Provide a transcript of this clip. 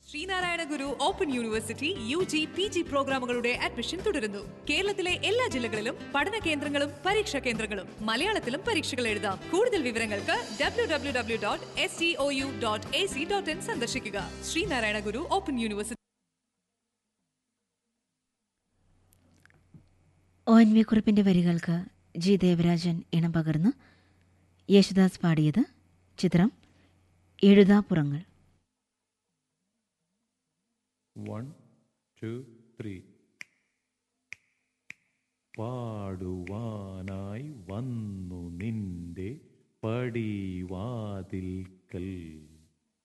Sreenarayana Guru open university U G P G പ്രോഗ്രാമുകളുടെ admission തുടരുന്നു കേരളത്തിലെ എല്ലാ ജില്ലകളിലും പഠന കേന്ദ്രങ്ങളും പരീക്ഷാ കേന്ദ്രങ്ങളും മലയാളത്തിലും പരീക്ഷകൾ എഴുതാം കൂടുതൽ വിവരങ്ങൾക്ക് W W W dot S T O U dot A C dot in സന്ദർശിക്കുക Sreenarayana Guru open university O N V കുറിപ്പിൻ്റെ വരികൾക്ക് ജി ദേവരാജൻ ഇണം പകർന്നു യേശുദാസ് പാടിയത് ചിത്രം എഴുതാപ്പുറങ്ങൾ വൺ ടു ത്രീ പാടുവാനായി വന്നു നിന്റെ പടിവാതിൽക്കൽ